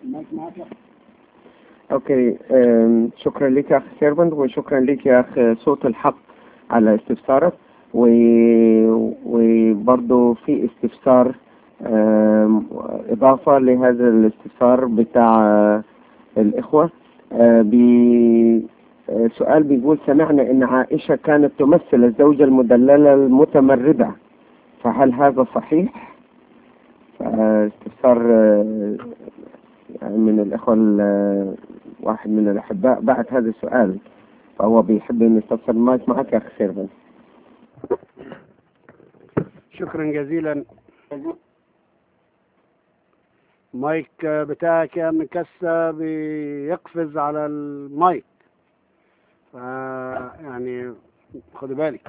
المايك معك اوكي أم، شكرا لك يا اخ سيرفنت وشكرا لك يا اخ صوت الحق على استفسارك و... وبرضه في استفسار أم، اضافه لهذا الاستفسار بتاع آه، الاخوه آه، بي... آه، سؤال بيقول سمعنا ان عائشه كانت تمثل الزوجه المدلله المتمرده فهل هذا صحيح؟ فاستفسار آه، يعني من الإخوة ال- واحد من الأحباء بعت هذا السؤال فهو بيحب إنه يستفسر المايك معك يا أخي سيرفن شكرا جزيلا المايك بتاعك يا مكسة بيقفز على المايك ف يعني خدي بالك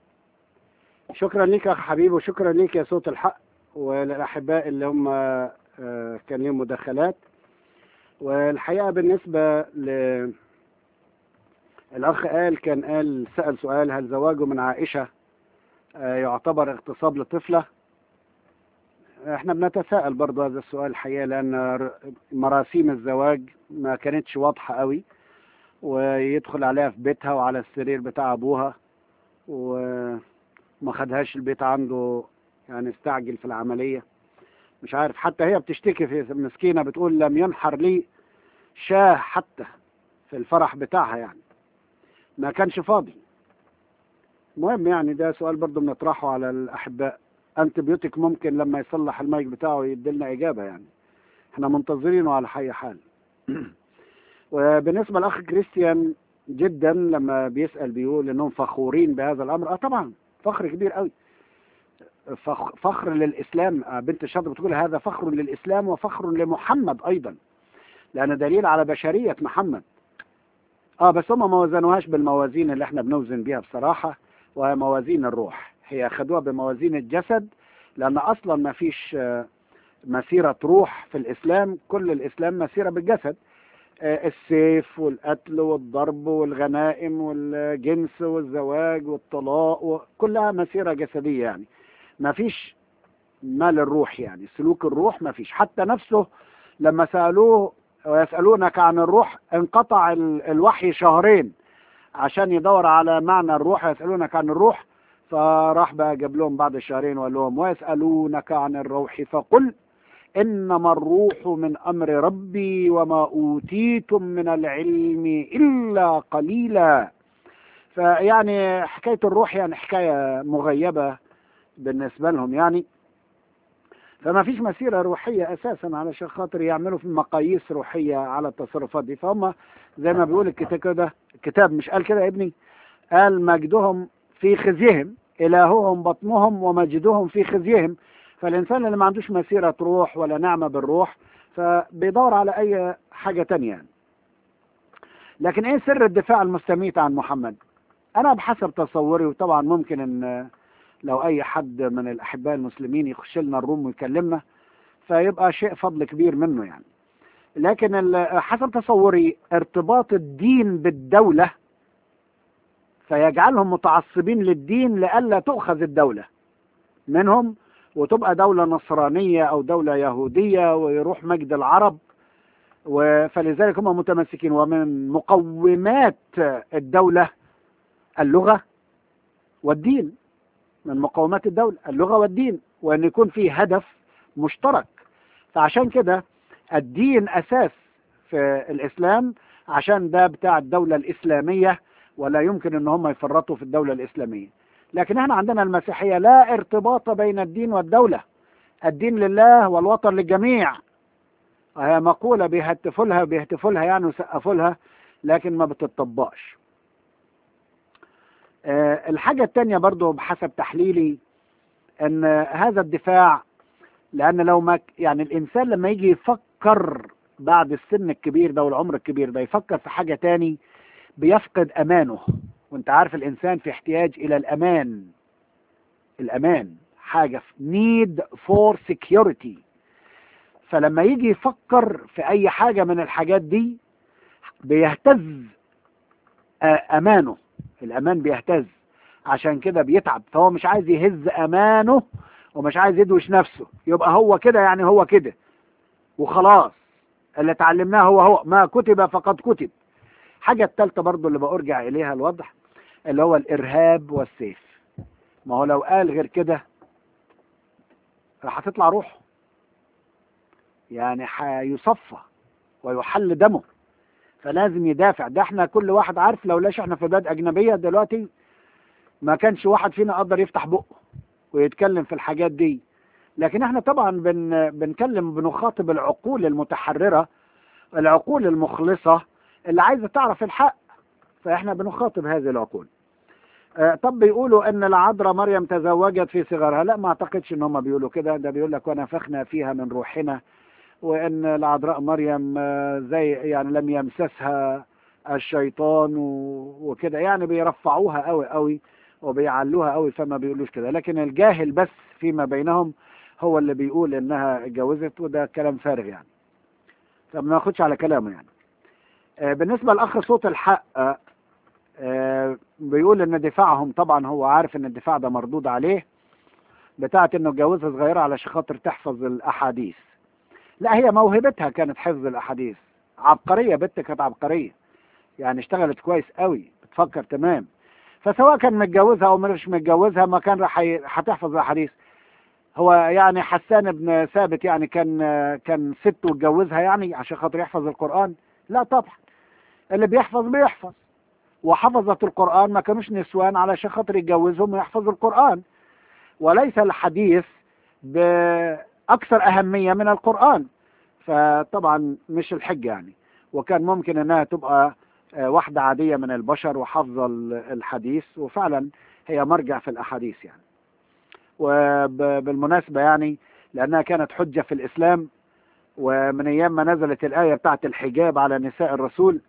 شكرا ليك يا أخ حبيبي وشكرا ليك يا صوت الحق وللأحباء اللي هم آه، كان لهم مداخلات والحقيقة بالنسبة ل الأخ قال كان قال سأل سؤال هل زواجه من عائشة آه، يعتبر اغتصاب لطفلة احنا بنتساءل برضه هذا السؤال الحقيقة لأن ر- مراسيم الزواج ما كانتش واضحة قوي ويدخل عليها في بيتها وعلى السرير بتاع أبوها وما خدهاش البيت عنده يعني استعجل في العملية مش عارف حتى هي بتشتكي في مسكينة بتقول لم ينحر لي شاه حتى في الفرح بتاعها يعني ما كانش فاضي المهم يعني ده سؤال برضه بنطرحه على الأحباء أنتبيوتيك ممكن لما يصلح المايك بتاعه يديلنا إجابة يعني احنا منتظرينه على أي حال وبالنسبة لأخ كريستيان جدا لما بيسأل بيقول إنهم فخورين بهذا الأمر اه طبعا فخر كبير قوي فخ- فخر للإسلام آه، بنت الشاطر بتقول هذا فخر للإسلام وفخر لمحمد أيضا لأن دليل على بشرية محمد اه بس هم ما وزنوهاش بالموازين اللي احنا بنوزن بيها بصراحة وهي موازين الروح هي خدوها بموازين الجسد لأن أصلا ما فيش آه، مسيرة روح في الإسلام كل الإسلام مسيرة بالجسد آه، السيف والقتل والضرب والغنائم والجنس والزواج والطلاق وكلها مسيرة جسدية يعني ما فيش مال الروح يعني سلوك الروح ما فيش حتى نفسه لما سألوه ويسألونك عن الروح انقطع ال- الوحي شهرين عشان يدور على معنى الروح يسألونك عن الروح فراح بقى جاب لهم بعد الشهرين وقال لهم ويسألونك عن الروح فقل إنما الروح من أمر ربي وما أوتيتم من العلم إلا قليلا فيعني حكاية الروح يعني حكاية مغيبة بالنسبة لهم يعني فما فيش مسيرة روحية أساسا علشان خاطر يعملوا في مقاييس روحية على التصرفات دي فهم زي ما بيقول الكتاب كده الكتاب مش قال كده يا ابني قال مجدهم في خزيهم إلههم بطنهم ومجدهم في خزيهم فالإنسان اللي ما عندوش مسيرة روح ولا نعمة بالروح فبيدور على أي حاجة تانية يعني. لكن إيه سر الدفاع المستميت عن محمد أنا بحسب تصوري وطبعا ممكن إن لو أي حد من الأحباء المسلمين يخش لنا الروم ويكلمنا فيبقى شيء فضل كبير منه يعني لكن ال- حسب تصوري ارتباط الدين بالدولة فيجعلهم متعصبين للدين لئلا تؤخذ الدولة منهم وتبقى دولة نصرانية أو دولة يهودية ويروح مجد العرب و- فلذلك هم متمسكين ومن مقومات الدولة اللغة والدين من مقومات الدولة اللغة والدين وأن يكون في هدف مشترك فعشان كده الدين أساس في الإسلام عشان ده بتاع الدولة الإسلامية ولا يمكن أن هم يفرطوا في الدولة الإسلامية لكن احنا عندنا المسيحية لا ارتباط بين الدين والدولة الدين لله والوطن للجميع هي مقولة بيهتفوا لها بيهتفوا لها يعني وسقفوا لها لكن ما بتطبقش آه، الحاجة التانية برضو بحسب تحليلي ان هذا الدفاع لان لو ما ك- يعني الانسان لما يجي يفكر بعد السن الكبير ده والعمر الكبير ده يفكر في حاجة تاني بيفقد امانه وانت عارف الانسان في احتياج الى الامان الامان حاجة في need for security فلما يجي يفكر في اي حاجة من الحاجات دي بيهتز آه، امانه الامان بيهتز عشان كده بيتعب فهو مش عايز يهز امانه ومش عايز يدوش نفسه يبقى هو كده يعني هو كده وخلاص اللي اتعلمناه هو هو ما كتب فقد كتب حاجة التالتة برضو اللي بأرجع إليها الوضع اللي هو الإرهاب والسيف ما هو لو قال غير كده راح هتطلع روحه يعني هيصفى ويحل دمه فلازم يدافع ده احنا كل واحد عارف لو لاش احنا في بلاد أجنبية دلوقتي ما كانش واحد فينا قدر يفتح بقه ويتكلم في الحاجات دي لكن احنا طبعا بن بنكلم بنخاطب العقول المتحررة العقول المخلصة اللي عايزة تعرف الحق فاحنا بنخاطب هذه العقول آه طب بيقولوا ان العذراء مريم تزوجت في صغرها لا ما اعتقدش ان هم بيقولوا كده ده بيقول لك ونفخنا فيها من روحنا وان العذراء مريم آه زي يعني لم يمسسها الشيطان وكده يعني بيرفعوها قوي قوي وبيعلوها قوي فما بيقولوش كده لكن الجاهل بس فيما بينهم هو اللي بيقول انها اتجوزت وده كلام فارغ يعني فما ناخدش على كلامه يعني آه بالنسبة لأخ صوت الحق آه بيقول ان دفاعهم طبعا هو عارف ان الدفاع ده مردود عليه بتاعت انه اتجوزها صغيرة علشان خاطر تحفظ الاحاديث لا هي موهبتها كانت حفظ الاحاديث عبقرية بنت كانت عبقرية يعني اشتغلت كويس قوي بتفكر تمام فسواء كان متجوزها او مش متجوزها ما كان راح هتحفظ الاحاديث هو يعني حسان بن ثابت يعني كان كان ست واتجوزها يعني عشان خاطر يحفظ القرآن لا طبعا اللي بيحفظ بيحفظ وحفظت القرآن ما كانوش نسوان علشان خاطر يتجوزهم ويحفظوا القرآن وليس الحديث بأكثر أهمية من القرآن فطبعا مش الحج يعني وكان ممكن انها تبقى واحدة عادية من البشر وحافظة الحديث وفعلا هي مرجع في الأحاديث يعني وبالمناسبة يعني لأنها كانت حجة في الإسلام ومن أيام ما نزلت الآية بتاعت الحجاب على نساء الرسول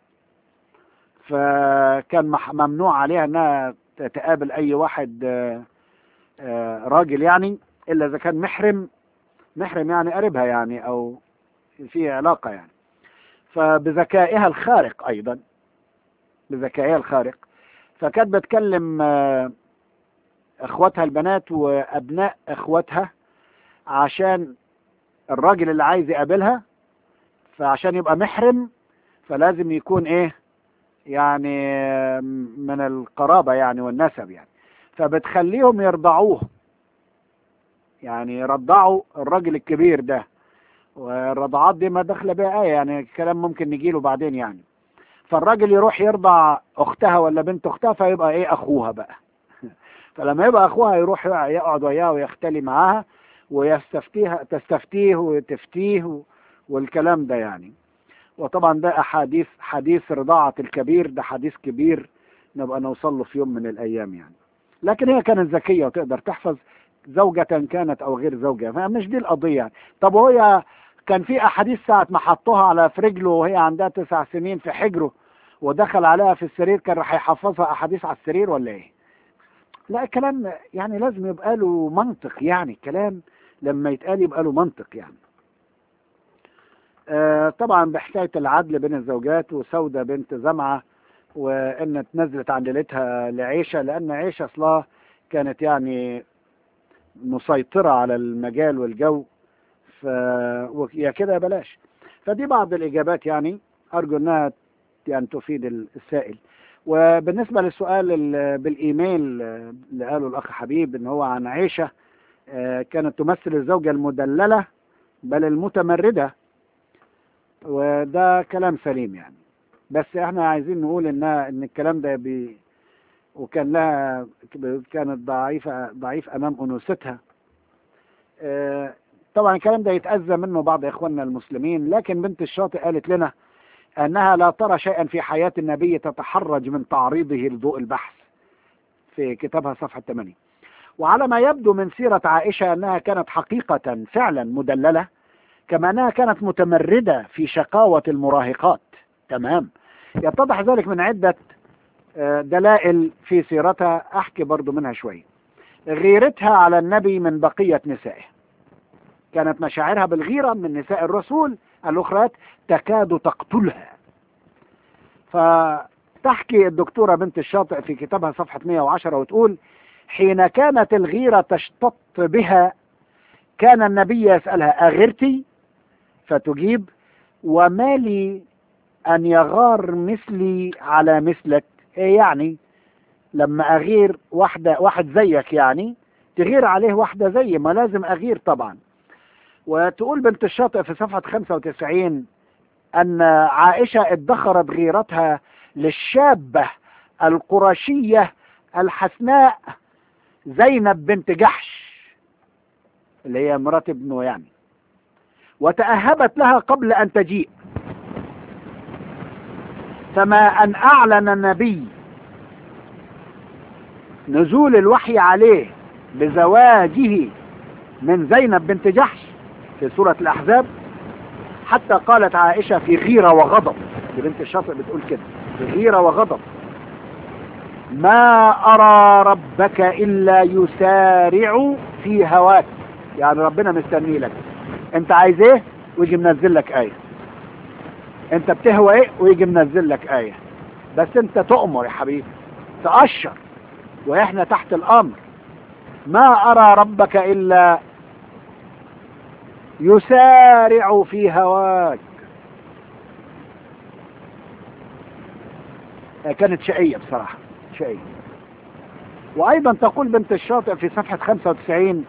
فكان ممنوع عليها أنها تقابل أي واحد راجل يعني إلا إذا كان محرم محرم يعني قريبها يعني أو في علاقة يعني فبذكائها الخارق أيضا بذكائها الخارق فكانت بتكلم اخواتها البنات وابناء اخواتها عشان الراجل اللي عايز يقابلها فعشان يبقى محرم فلازم يكون ايه يعني من القرابة يعني والنسب يعني فبتخليهم يرضعوه يعني يرضعوا الراجل الكبير ده والرضعات دي ما دخل بها آية يعني الكلام ممكن نجيله بعدين يعني فالراجل يروح يرضع اختها ولا بنت اختها فيبقى ايه اخوها بقى فلما يبقى اخوها يروح يقعد وياها ويختلي معاها ويستفتيها تستفتيه وتفتيه والكلام ده يعني وطبعا ده احاديث حديث رضاعة الكبير ده حديث كبير نبقى نوصل له في يوم من الايام يعني لكن هي كانت ذكية وتقدر تحفظ زوجة كانت او غير زوجة فمش دي القضية يعني طب وهي كان في احاديث ساعة ما حطوها على في رجله وهي عندها تسع سنين في حجره ودخل عليها في السرير كان راح يحفظها احاديث على السرير ولا ايه لا الكلام يعني لازم يبقى له منطق يعني الكلام لما يتقال يبقى له منطق يعني آه طبعا بحكاية العدل بين الزوجات وسودة بنت زمعة وان اتنزلت عن ليلتها لعيشة لان عيشة اصلها كانت يعني مسيطرة على المجال والجو ف يا كده بلاش فدي بعض الاجابات يعني ارجو انها يعني تفيد السائل وبالنسبة للسؤال بالإيميل اللي قاله الأخ حبيب إن هو عن عيشة كانت تمثل الزوجة المدللة بل المتمردة وده كلام سليم يعني بس احنا عايزين نقول ان ان الكلام ده بي وكان لها كانت ضعيفة ضعيف امام انوثتها طبعا الكلام ده يتأذى منه بعض اخواننا المسلمين لكن بنت الشاطئ قالت لنا أنها لا ترى شيئا في حياة النبي تتحرج من تعريضه لضوء البحث في كتابها صفحة 8 وعلى ما يبدو من سيرة عائشة أنها كانت حقيقة فعلا مدللة كما أنها كانت متمردة في شقاوة المراهقات تمام يتضح ذلك من عدة دلائل في سيرتها أحكي برضو منها شوي غيرتها على النبي من بقية نسائه كانت مشاعرها بالغيرة من نساء الرسول الأخرات تكاد تقتلها فتحكي الدكتورة بنت الشاطئ في كتابها صفحة 110 وتقول حين كانت الغيرة تشتط بها كان النبي يسألها أغرتي فتجيب وما لي أن يغار مثلي على مثلك إيه يعني لما أغير واحدة واحد زيك يعني تغير عليه واحدة زي ما لازم أغير طبعا وتقول بنت الشاطئ في صفحة 95 أن عائشة ادخرت غيرتها للشابة القرشية الحسناء زينب بنت جحش اللي هي مرات ابنه يعني وتأهبت لها قبل أن تجيء فما أن أعلن النبي نزول الوحي عليه بزواجه من زينب بنت جحش في سورة الأحزاب حتى قالت عائشة في غيرة وغضب دي بنت الشاطئ بتقول كده في غيرة وغضب ما أرى ربك إلا يسارع في هواك يعني ربنا مستني لك انت عايز ايه ويجي منزل لك آية انت بتهوى ايه ويجي منزل لك آية بس انت تؤمر يا حبيبي تأشر واحنا تحت الامر ما ارى ربك الا يسارع في هواك كانت شقية بصراحة شقية وايضا تقول بنت الشاطئ في صفحة 95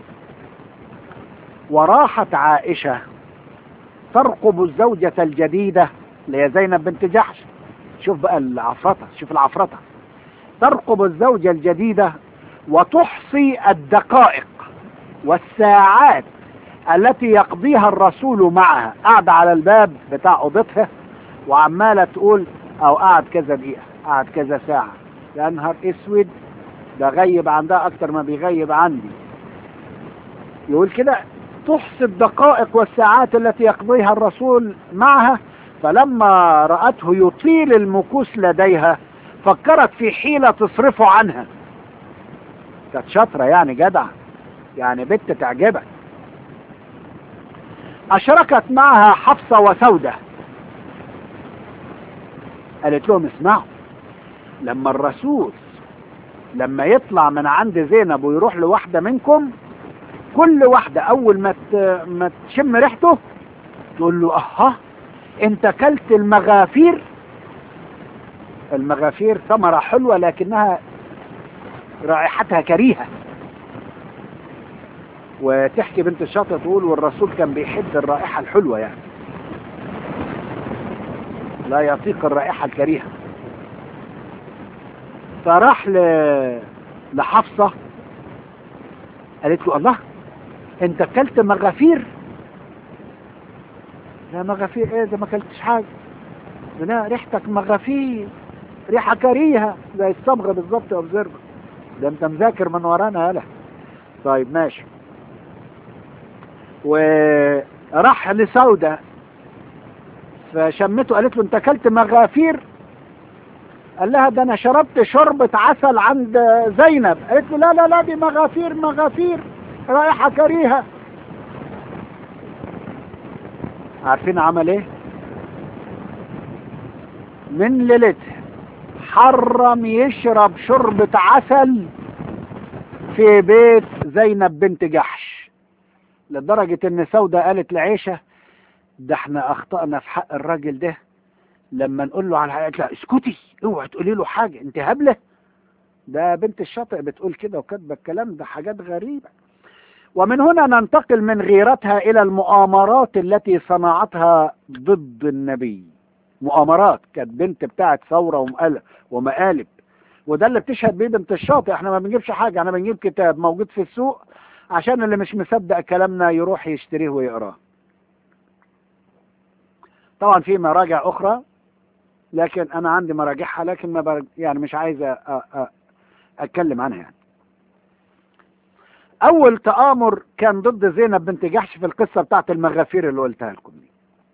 وراحت عائشة ترقب الزوجة الجديدة اللي هي زينب بنت جحش شوف بقى العفرطة شوف العفرطة ترقب الزوجة الجديدة وتحصي الدقائق والساعات التي يقضيها الرسول معها قاعدة على الباب بتاع أوضتها وعمالة تقول أو قعد كذا دقيقة قعد كذا ساعة يا نهار اسود ده غيب عندها أكتر ما بيغيب عندي يقول كده تحصي الدقائق والساعات التي يقضيها الرسول معها فلما رأته يطيل المكوس لديها فكرت في حيلة تصرفه عنها كانت شاطرة يعني جدع يعني بنت تعجبك أشركت معها حفصة وسودة قالت لهم اسمعوا لما الرسول لما يطلع من عند زينب ويروح لواحدة منكم كل واحدة أول ما ما تشم ريحته تقول له أها أنت كلت المغافير المغافير ثمرة حلوة لكنها رائحتها كريهة وتحكي بنت الشاطئ تقول والرسول كان بيحب الرائحة الحلوة يعني لا يطيق الرائحة الكريهة فراح ل... لحفصة قالت له الله انت اكلت مغافير لا مغافير ايه ده ما اكلتش حاجة لا ريحتك مغافير ريحة كريهة زي الصبغة بالظبط يا اوبزرفر ده انت مذاكر من ورانا يالا طيب ماشي وراح لسودة فشمته قالت له انت اكلت مغافير قال لها ده انا شربت شربة عسل عند زينب قالت له لا لا لا دي مغافير مغافير رائحة كريهة عارفين عمل ايه من ليلتها حرم يشرب شربة عسل في بيت زينب بنت جحش لدرجة ان سودة قالت لعيشة ده احنا اخطأنا في حق الراجل ده لما نقول له على قالت لا اسكتي اوعي تقولي له حاجة انت هبلة ده بنت الشاطئ بتقول كده وكاتبه الكلام ده حاجات غريبة ومن هنا ننتقل من غيرتها الى المؤامرات التي صنعتها ضد النبي مؤامرات كانت بنت بتاعت ثورة ومقلب ومقالب وده اللي بتشهد بيه بنت الشاطئ احنا ما بنجيبش حاجة احنا بنجيب كتاب موجود في السوق عشان اللي مش مصدق كلامنا يروح يشتريه ويقراه طبعا في مراجع اخرى لكن انا عندي مراجعها لكن ما برج... يعني مش عايز أ... أ... اتكلم عنها يعني اول تآمر كان ضد زينب بنت جحش في القصة بتاعت المغافير اللي قلتها لكم دي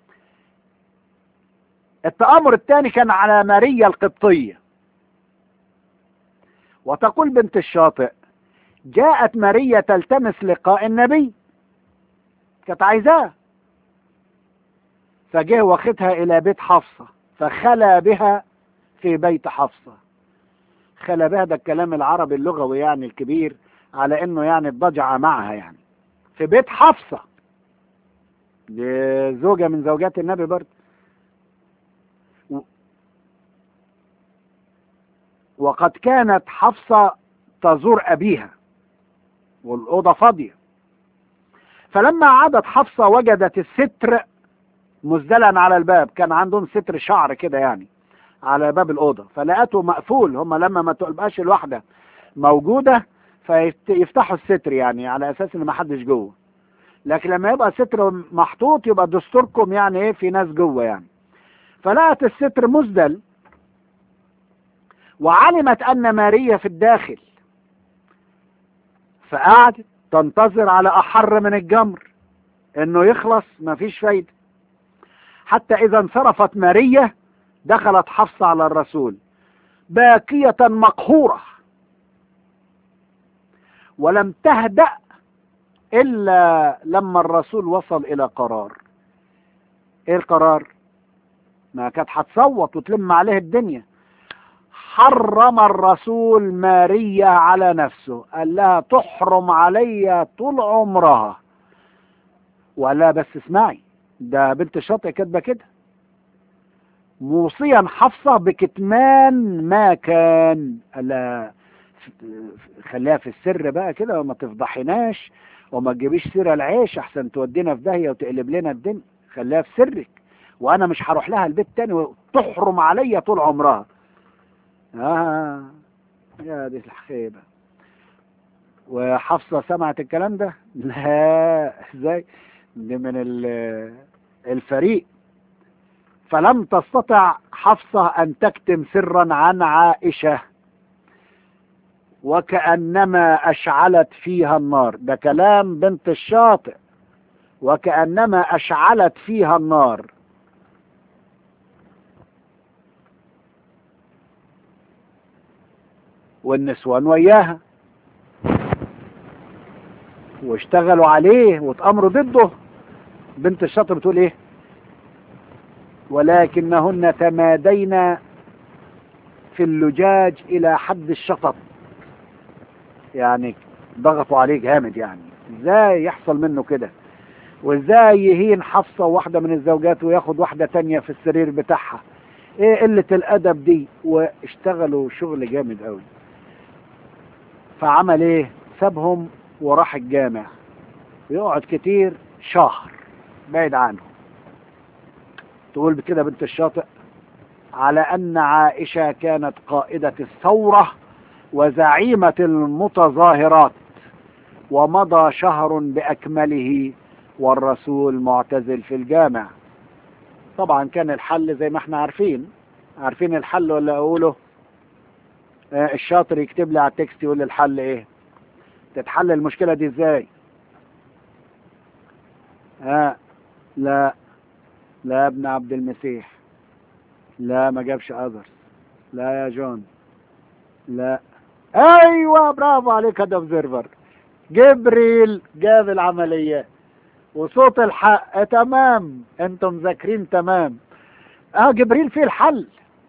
التآمر الثاني كان على ماريا القبطية وتقول بنت الشاطئ جاءت ماريا تلتمس لقاء النبي كانت عايزاه فجه واخدها الى بيت حفصة فخلى بها في بيت حفصة خلى بها ده الكلام العربي اللغوي يعني الكبير على انه يعني الضجعة معها يعني في بيت حفصة دي زوجة من زوجات النبي برضه وقد كانت حفصة تزور أبيها والأوضة فاضية فلما عادت حفصة وجدت الستر مزدلا على الباب كان عندهم ستر شعر كده يعني على باب الأوضة فلقته مقفول هم لما ما تبقاش الواحدة موجودة فيفتحوا الستر يعني على أساس إن ما حدش جوه لكن لما يبقى ستر محطوط يبقى دستوركم يعني ايه في ناس جوه يعني فلقت الستر مزدل وعلمت ان ماريا في الداخل فقعدت تنتظر على احر من الجمر انه يخلص مفيش فايده حتى اذا انصرفت ماريا دخلت حفصه على الرسول باكيه مقهوره ولم تهدأ إلا لما الرسول وصل إلى قرار إيه القرار؟ ما كانت هتصوت وتلم عليه الدنيا حرم الرسول ماريا على نفسه قال لها تحرم عليا طول عمرها ولا بس اسمعي ده بنت الشاطئ كاتبه كده موصيا حفصة بكتمان ما كان قال لها خليها في السر بقى كده وما تفضحناش وما تجيبيش سيره العيش احسن تودينا في داهيه وتقلب لنا الدنيا خليها في سرك وانا مش هروح لها البيت تاني وتحرم عليا طول عمرها اه يا دي الخيبه وحفصه سمعت الكلام ده لا ازاي دي من الفريق فلم تستطع حفصه ان تكتم سرا عن عائشه وكأنما أشعلت فيها النار ده كلام بنت الشاطئ وكأنما أشعلت فيها النار والنسوان وياها واشتغلوا عليه واتأمروا ضده بنت الشاطئ بتقول ايه ولكنهن تمادين في اللجاج الى حد الشطط يعني ضغطوا عليه جامد يعني ازاي يحصل منه كده وازاي يهين حفصة واحدة من الزوجات وياخد واحدة تانية في السرير بتاعها ايه قلة الادب دي واشتغلوا شغل جامد قوي فعمل ايه سابهم وراح الجامع يقعد كتير شهر بعيد عنه تقول بكده بنت الشاطئ على ان عائشة كانت قائدة الثورة وزعيمة المتظاهرات ومضى شهر بأكمله والرسول معتزل في الجامع طبعا كان الحل زي ما احنا عارفين عارفين الحل ولا اقوله آه الشاطر يكتب لي على التكست يقول لي الحل ايه تتحل المشكلة دي ازاي آه لا لا ابن عبد المسيح لا ما جابش اذرز لا يا جون لا ايوه برافو عليك هذا اوبزرفر جبريل جاب العمليه وصوت الحق تمام انتم مذاكرين تمام اه جبريل فيه الحل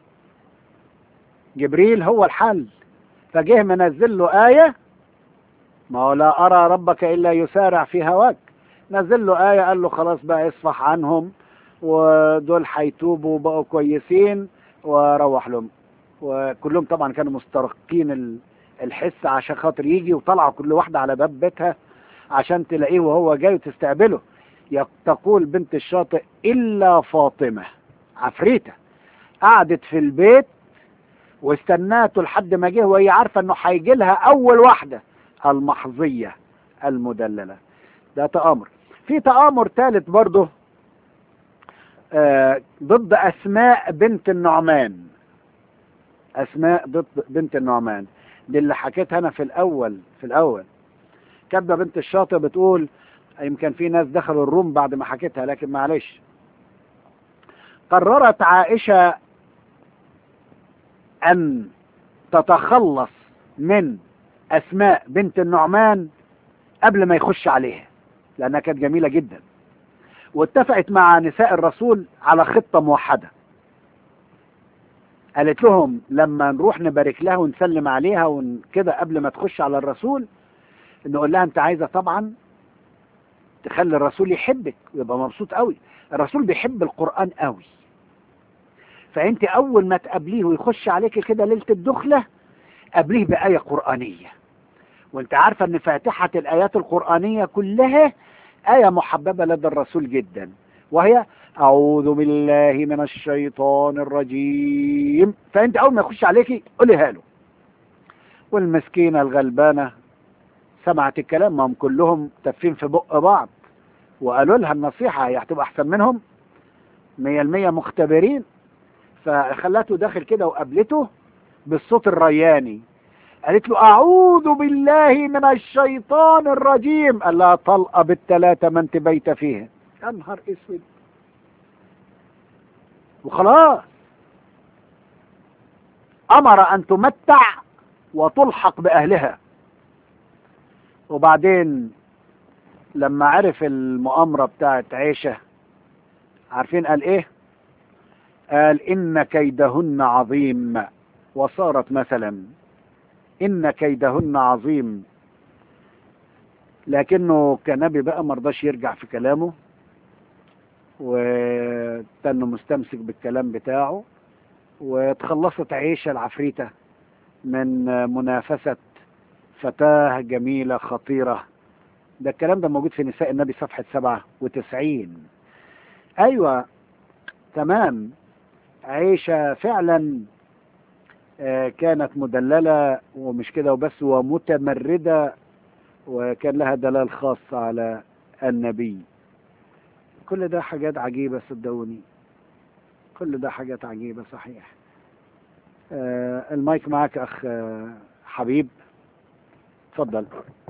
جبريل هو الحل فجه منزل له آية ما هو لا أرى ربك إلا يسارع في هواك نزل له آية قال له خلاص بقى اصفح عنهم ودول هيتوبوا وبقوا كويسين وروح لهم وكلهم طبعا كانوا مسترقين الحس عشان خاطر يجي وطلعوا كل واحدة على باب بيتها عشان تلاقيه وهو جاي وتستقبله تقول بنت الشاطئ إلا فاطمة عفريتة قعدت في البيت واستناته لحد ما جه وهي عارفة انه هيجي لها اول واحدة المحظية المدللة ده تآمر في تآمر ثالث برضه آه ضد اسماء بنت النعمان اسماء ضد بنت النعمان دي اللي حكيتها انا في الاول في الاول كاتبه بنت الشاطئ بتقول يمكن في ناس دخلوا الروم بعد ما حكيتها لكن معلش قررت عائشه ان تتخلص من اسماء بنت النعمان قبل ما يخش عليها لانها كانت جميله جدا واتفقت مع نساء الرسول على خطه موحده قالت لهم لما نروح نبارك لها ونسلم عليها وكده قبل ما تخش على الرسول نقول لها انت عايزه طبعا تخلي الرسول يحبك ويبقى مبسوط قوي الرسول بيحب القران قوي فانت اول ما تقابليه ويخش عليك كده ليله الدخله قبليه بآية قرآنية وانت عارفة ان فاتحة الآيات القرآنية كلها آية محببة لدى الرسول جدا وهي أعوذ بالله من الشيطان الرجيم فأنت أول ما يخش عليكي قوليها له والمسكينة الغلبانة سمعت الكلام ما هم كلهم تفين في بق بعض وقالوا لها النصيحة هي هتبقى أحسن منهم مية المية مختبرين فخلته داخل كده وقابلته بالصوت الرياني قالت له أعوذ بالله من الشيطان الرجيم قال لها طلقة بالثلاثة ما انت بيت فيها يا نهار اسود وخلاص أمر أن تمتع وتلحق بأهلها وبعدين لما عرف المؤامرة بتاعت عيشة عارفين قال ايه قال إن كيدهن عظيم وصارت مثلا إن كيدهن عظيم لكنه كنبي بقى مرضاش يرجع في كلامه وتنه مستمسك بالكلام بتاعه وتخلصت عيشة العفريتة من منافسة فتاة جميلة خطيرة ده الكلام ده موجود في نساء النبي صفحة سبعة وتسعين أيوة تمام عيشة فعلا كانت مدللة ومش كده وبس ومتمردة وكان لها دلال خاص على النبي كل ده حاجات عجيبة صدقوني كل ده حاجات عجيبة صحيح المايك معك أخ حبيب تفضل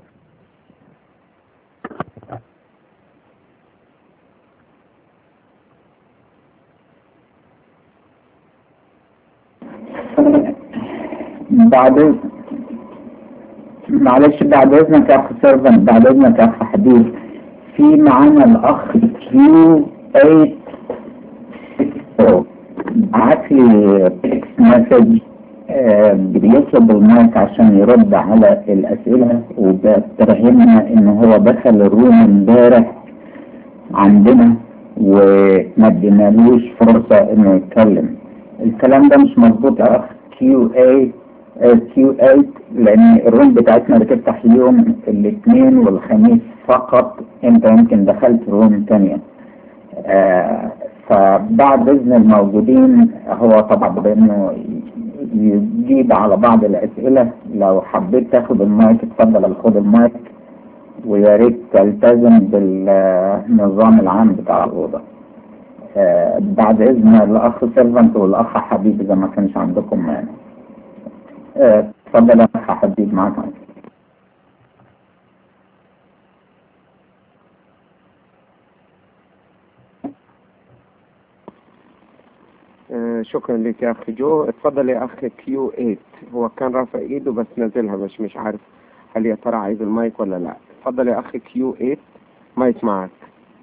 بعد معلش بعد اذنك يا اخ سيرفنت بعد اذنك يا اخ حبيب في معانا الاخ كيو 8 بعت لي تكست مسج بيطلب المايك عشان يرد على الاسئله وبتفهمنا ان هو دخل الروم امبارح عندنا وما ادينالوش فرصه انه يتكلم الكلام ده مش مظبوط يا اخ كيو 8 كيو 8 لان الروم بتاعتنا بتفتح يوم الاثنين والخميس فقط انت يمكن دخلت روم تانية آه فبعد اذن الموجودين هو طبعا بانه يجيب على بعض الاسئله لو حبيت تاخد المايك اتفضل خد المايك ويا ريت تلتزم بالنظام العام بتاع الاوضه آه بعد اذن الاخ سيرفنت والاخ حبيب اذا ما كانش عندكم مانع اتفضل يا اخ حبيب معاك آه شكرا لك يا اخ جو اتفضل يا اخ كيو 8 هو كان رافع ايده بس نزلها بس مش عارف هل يا ترى عايز المايك ولا لا اتفضل يا اخ كيو 8 مايك معك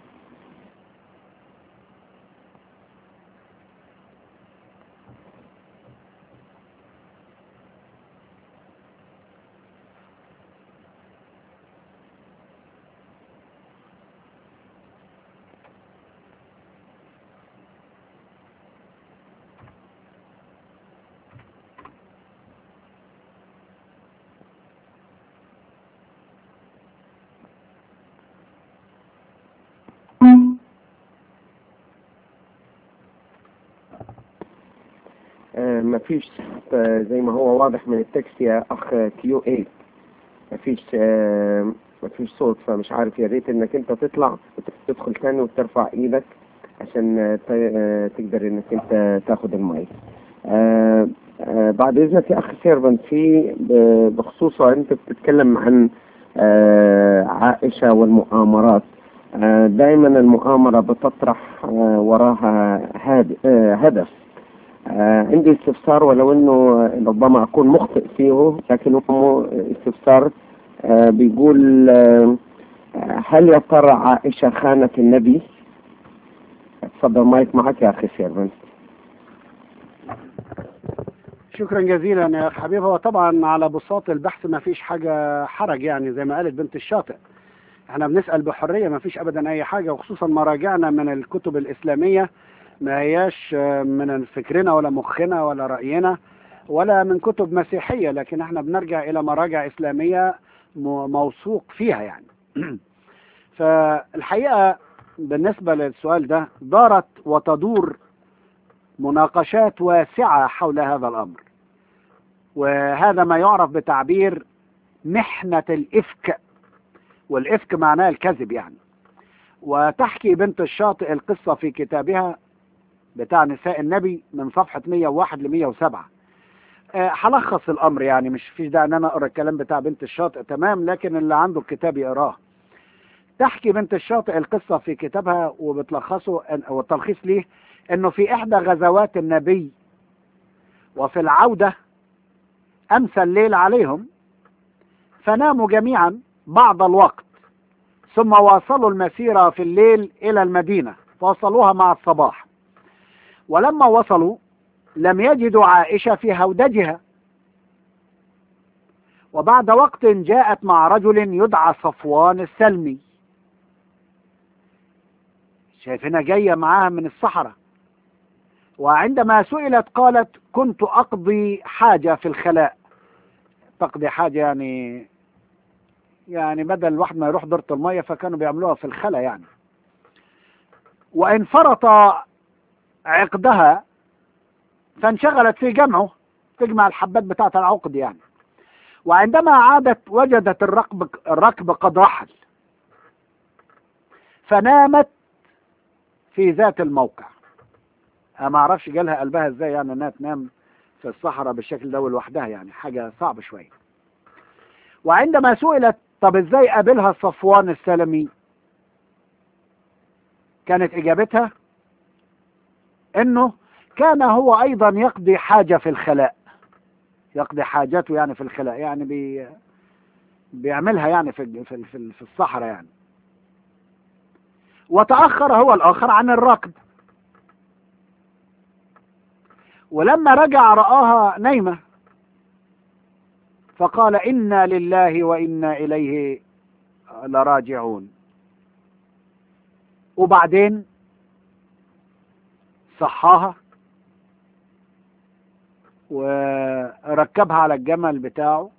مفيش زي ما هو واضح من التكست يا اخ كيو 8 مفيش مفيش صوت فمش عارف يا ريت انك انت تطلع وتدخل تاني وترفع ايدك عشان تقدر انك انت تاخد المايك بعد اذنك يا اخ سيرفنت في بخصوص انت بتتكلم عن عائشه والمؤامرات دائما المؤامره بتطرح وراها هدف آه عندي استفسار ولو انه ربما اكون مخطئ فيه لكن هو استفسار آه بيقول آه هل يا ترى عائشة خانت النبي؟ اتفضل مايك معك يا اخي سيرفن شكرا جزيلا يا اخ حبيب هو طبعا على بساط البحث ما فيش حاجة حرج يعني زي ما قالت بنت الشاطئ احنا بنسأل بحرية ما فيش ابدا اي حاجة وخصوصا ما راجعنا من الكتب الاسلامية ما هياش من فكرنا ولا مخنا ولا رأينا ولا من كتب مسيحية لكن احنا بنرجع إلى مراجع إسلامية م- موثوق فيها يعني فالحقيقة بالنسبة للسؤال ده دارت وتدور مناقشات واسعة حول هذا الأمر وهذا ما يعرف بتعبير محنة الإفك والإفك معناه الكذب يعني وتحكي بنت الشاطئ القصة في كتابها بتاع نساء النبي من صفحة 101 ل 107 آه، هلخص الأمر يعني مش فيش داعي إن أنا أقرأ الكلام بتاع بنت الشاطئ تمام لكن اللي عنده الكتاب يقراه تحكي بنت الشاطئ القصة في كتابها وبتلخصه إن- والتلخيص ليه إنه في إحدى غزوات النبي وفي العودة أمسى الليل عليهم فناموا جميعا بعض الوقت ثم واصلوا المسيرة في الليل إلى المدينة فوصلوها مع الصباح ولما وصلوا لم يجدوا عائشة في هودجها وبعد وقت جاءت مع رجل يدعى صفوان السلمي شايفينها جاية معاها من الصحراء وعندما سئلت قالت كنت أقضي حاجة في الخلاء تقضي حاجة يعني يعني بدل الواحد ما يروح دورة المية فكانوا بيعملوها في الخلا يعني وانفرط عقدها فانشغلت في جمعه تجمع الحبات بتاعة العقد يعني وعندما عادت وجدت الركب الركب قد رحل فنامت في ذات الموقع أنا ما اعرفش جالها قلبها ازاي يعني انها تنام في الصحراء بالشكل ده لوحدها يعني حاجة صعبة شوية وعندما سئلت طب ازاي قابلها صفوان السلمي كانت اجابتها انه كان هو ايضا يقضي حاجة في الخلاء يقضي حاجته يعني في الخلاء يعني بي بيعملها يعني في في في, في الصحراء يعني وتأخر هو الآخر عن الركض ولما رجع رآها نايمة فقال إنا لله وإنا إليه لراجعون وبعدين صحاها وركبها على الجمل بتاعه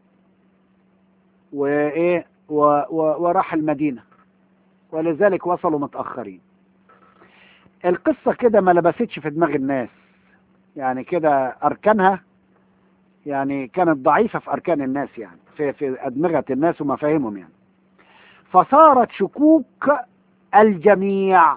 وايه و و وراح المدينة ولذلك وصلوا متأخرين القصة كده ما لبستش في دماغ الناس يعني كده أركانها يعني كانت ضعيفة في أركان الناس يعني في, في أدمغة الناس ومفاهيمهم يعني فصارت شكوك الجميع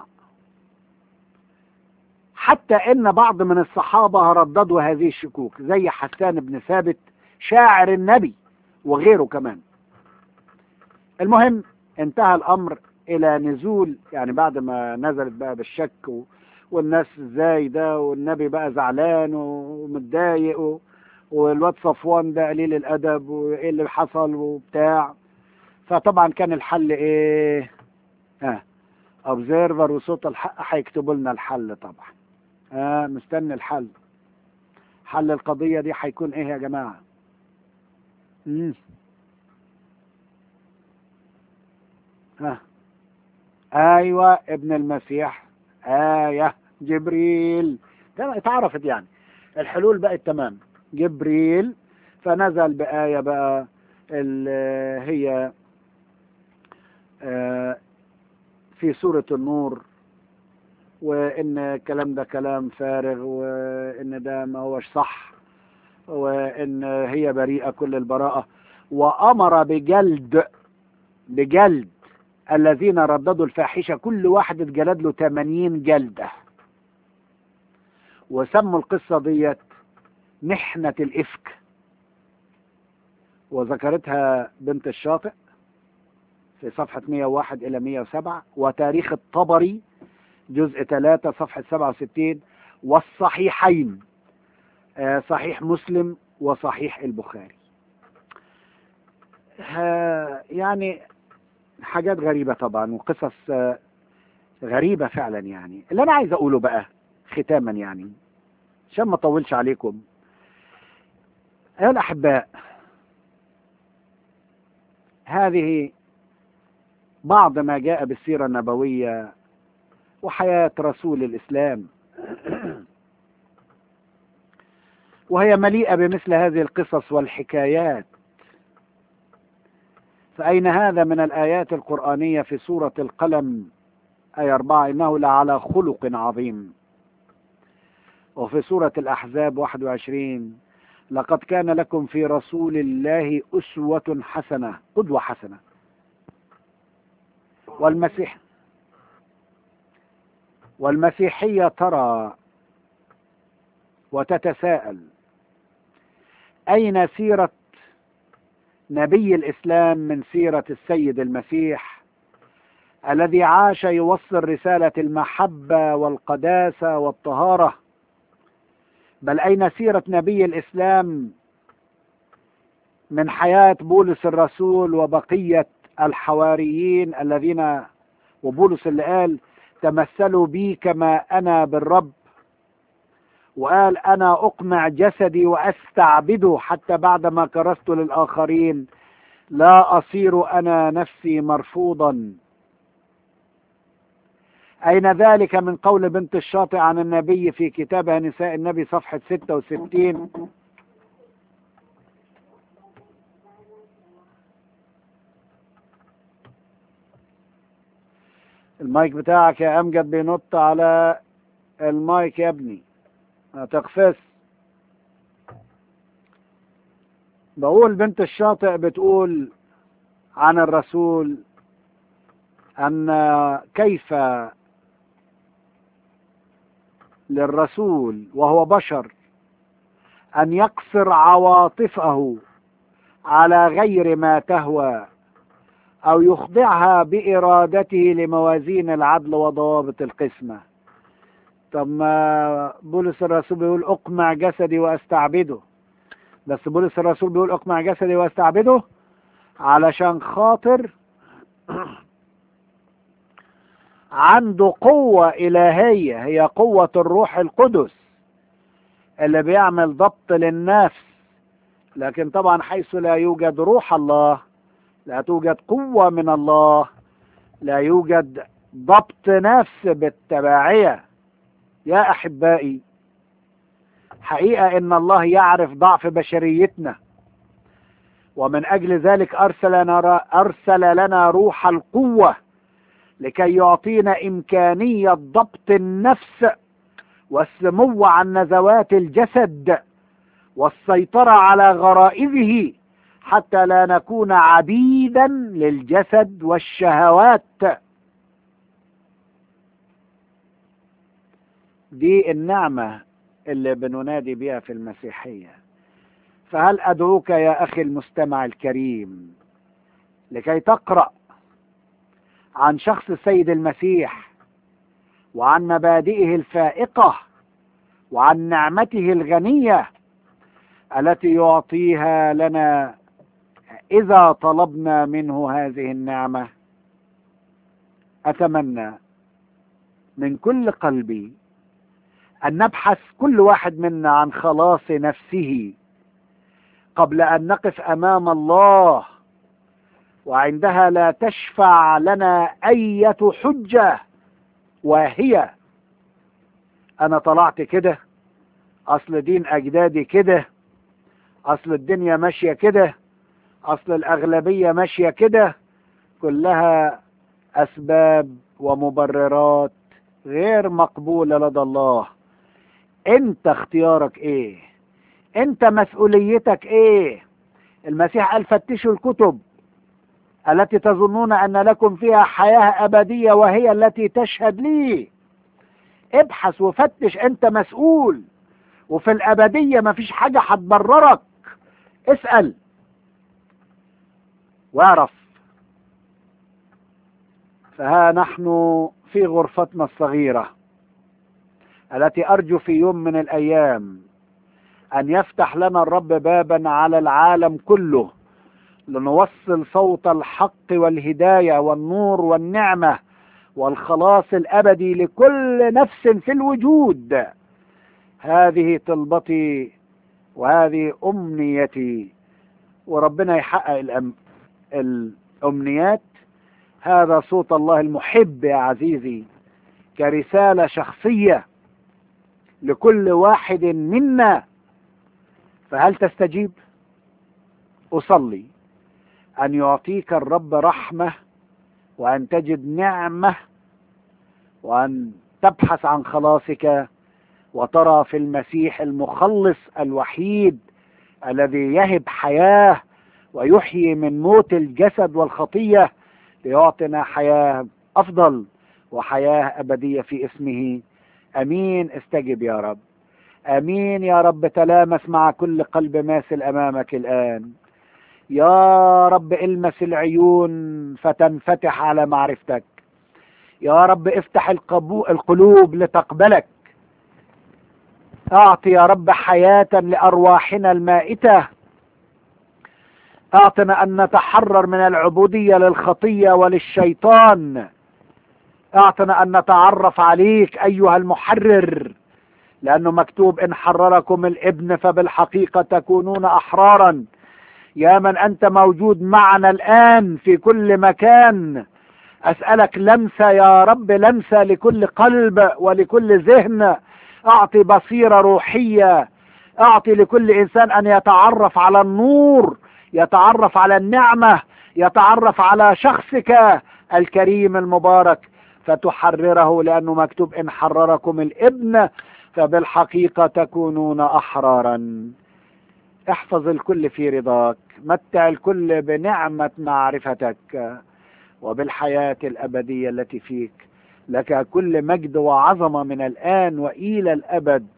حتى ان بعض من الصحابة رددوا هذه الشكوك زي حسان بن ثابت شاعر النبي وغيره كمان المهم انتهى الامر الى نزول يعني بعد ما نزلت بقى بالشك و... والناس ازاي ده والنبي بقى زعلان ومتضايق و... والواد صفوان ده قليل الادب وايه اللي حصل وبتاع فطبعا كان الحل ايه اه اوبزيرفر وصوت الحق هيكتبوا لنا الحل طبعا اه مستني الحل حل القضية دي هيكون ايه يا جماعة مم. ها ايوه ابن المسيح آية جبريل اتعرفت يعني الحلول بقت تمام جبريل فنزل بآية بقى اللي هي آه في سورة النور وإن الكلام ده كلام فارغ وإن ده ما هوش صح وإن هي بريئة كل البراءة وأمر بجلد بجلد الذين رددوا الفاحشة كل واحد اتجلد له 80 جلدة وسموا القصة ديت محنة الإفك وذكرتها بنت الشاطئ في صفحة 101 إلى 107 وتاريخ الطبري جزء 3 صفحة 67 والصحيحين صحيح مسلم وصحيح البخاري يعني حاجات غريبة طبعا وقصص غريبة فعلا يعني اللي أنا عايز أقوله بقى ختاما يعني عشان ما أطولش عليكم أيها الأحباء هذه بعض ما جاء بالسيرة النبوية وحياة رسول الإسلام وهي مليئة بمثل هذه القصص والحكايات فأين هذا من الآيات القرآنية في سورة القلم آية أربعة إنه لعلى خلق عظيم وفي سورة الأحزاب 21 لقد كان لكم في رسول الله أسوة حسنة قدوة حسنة والمسيح والمسيحية ترى وتتساءل أين سيرة نبي الإسلام من سيرة السيد المسيح الذي عاش يوصل رسالة المحبة والقداسة والطهارة بل أين سيرة نبي الإسلام من حياة بولس الرسول وبقية الحواريين الذين وبولس اللي قال تمثلوا بي كما أنا بالرب وقال أنا أقمع جسدي وأستعبده حتى بعدما كرست للآخرين لا أصير أنا نفسي مرفوضا أين ذلك من قول بنت الشاطئ عن النبي في كتابها نساء النبي صفحة 66 المايك بتاعك يا أمجد بينط على المايك يا ابني هتقفز بقول بنت الشاطئ بتقول عن الرسول أن كيف للرسول وهو بشر أن يقصر عواطفه على غير ما تهوى أو يخضعها بإرادته لموازين العدل وضوابط القسمة طب ما بولس الرسول بيقول أقمع جسدي وأستعبده بس بولس الرسول بيقول أقمع جسدي وأستعبده علشان خاطر عنده قوة إلهية هي قوة الروح القدس اللي بيعمل ضبط للنفس لكن طبعا حيث لا يوجد روح الله لا توجد قوة من الله لا يوجد ضبط نفس بالتبعية يا أحبائي حقيقة إن الله يعرف ضعف بشريتنا ومن أجل ذلك أرسل لنا, أرسل لنا روح القوة لكي يعطينا إمكانية ضبط النفس والسمو عن نزوات الجسد والسيطرة على غرائزه حتى لا نكون عبيدا للجسد والشهوات دي النعمة اللي بننادي بها في المسيحية فهل أدعوك يا أخي المستمع الكريم لكي تقرأ عن شخص السيد المسيح وعن مبادئه الفائقة وعن نعمته الغنية التي يعطيها لنا إذا طلبنا منه هذه النعمة أتمنى من كل قلبي أن نبحث كل واحد منا عن خلاص نفسه قبل أن نقف أمام الله وعندها لا تشفع لنا أية حجة وهي أنا طلعت كده أصل دين أجدادي كده أصل الدنيا ماشية كده أصل الأغلبية ماشية كده كلها أسباب ومبررات غير مقبولة لدى الله أنت اختيارك إيه أنت مسؤوليتك إيه المسيح قال فتشوا الكتب التي تظنون أن لكم فيها حياة أبدية وهي التي تشهد لي ابحث وفتش أنت مسؤول وفي الأبدية مفيش حاجة هتبررك اسأل واعرف فها نحن في غرفتنا الصغيرة التي أرجو في يوم من الأيام أن يفتح لنا الرب بابا على العالم كله لنوصل صوت الحق والهداية والنور والنعمة والخلاص الأبدي لكل نفس في الوجود هذه طلبتي وهذه أمنيتي وربنا يحقق الأم... الأمنيات هذا صوت الله المحب يا عزيزي كرسالة شخصية لكل واحد منا فهل تستجيب أصلي أن يعطيك الرب رحمة وأن تجد نعمة وأن تبحث عن خلاصك وترى في المسيح المخلص الوحيد الذي يهب حياة ويحيي من موت الجسد والخطية ليعطينا حياة أفضل وحياة أبدية في اسمه أمين استجب يا رب أمين يا رب تلامس مع كل قلب ماسل أمامك الآن يا رب المس العيون فتنفتح على معرفتك يا رب افتح القبو- القلوب لتقبلك اعطي يا رب حياة لأرواحنا المائتة اعطنا أن نتحرر من العبودية للخطية وللشيطان اعطنا أن نتعرف عليك أيها المحرر لأنه مكتوب إن حرركم الابن فبالحقيقة تكونون أحرارا يا من أنت موجود معنا الآن في كل مكان أسألك لمسة يا رب لمسة لكل قلب ولكل ذهن أعطي بصيرة روحية أعطي لكل إنسان أن يتعرف على النور يتعرف على النعمة يتعرف على شخصك الكريم المبارك فتحرره لأنه مكتوب إن حرركم الابن فبالحقيقة تكونون أحرارا احفظ الكل في رضاك متع الكل بنعمة معرفتك وبالحياة الأبدية التي فيك لك كل مجد وعظمة من الآن وإلى الأبد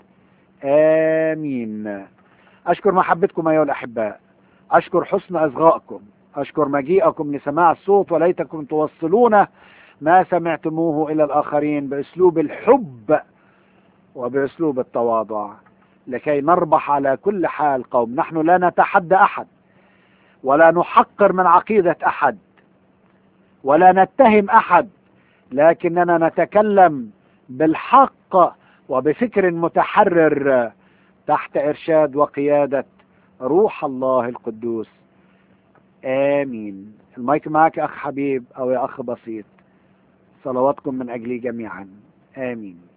آمين أشكر محبتكم أيها الأحباء أشكر حسن أصغائكم أشكر مجيئكم لسماع الصوت وليتكم توصلون ما سمعتموه إلى الآخرين بأسلوب الحب وبأسلوب التواضع لكي نربح على كل حال قوم نحن لا نتحدى أحد ولا نحقر من عقيدة أحد ولا نتهم أحد لكننا نتكلم بالحق وبفكر متحرر تحت إرشاد وقيادة روح الله القدوس آمين المايك معك أخ حبيب أو يا أخ بسيط صلواتكم من أجلي جميعا آمين